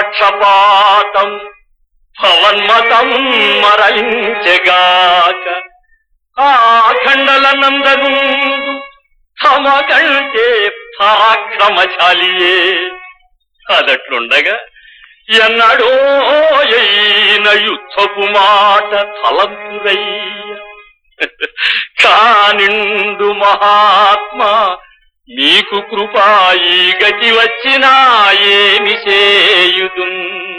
పక్షపాతం భవన్మతం మరలించెగాక ఆ ఖండల నందనుందు తమ కంటే పరాక్రమశాలియే అదట్లుండగా ఎన్నడో అయిన యుద్ధపు మాట తలంపురయ్య కానిండు మహాత్మా మీకు కృపా ఈ గతి వచ్చినా ఏమి చేయుదున్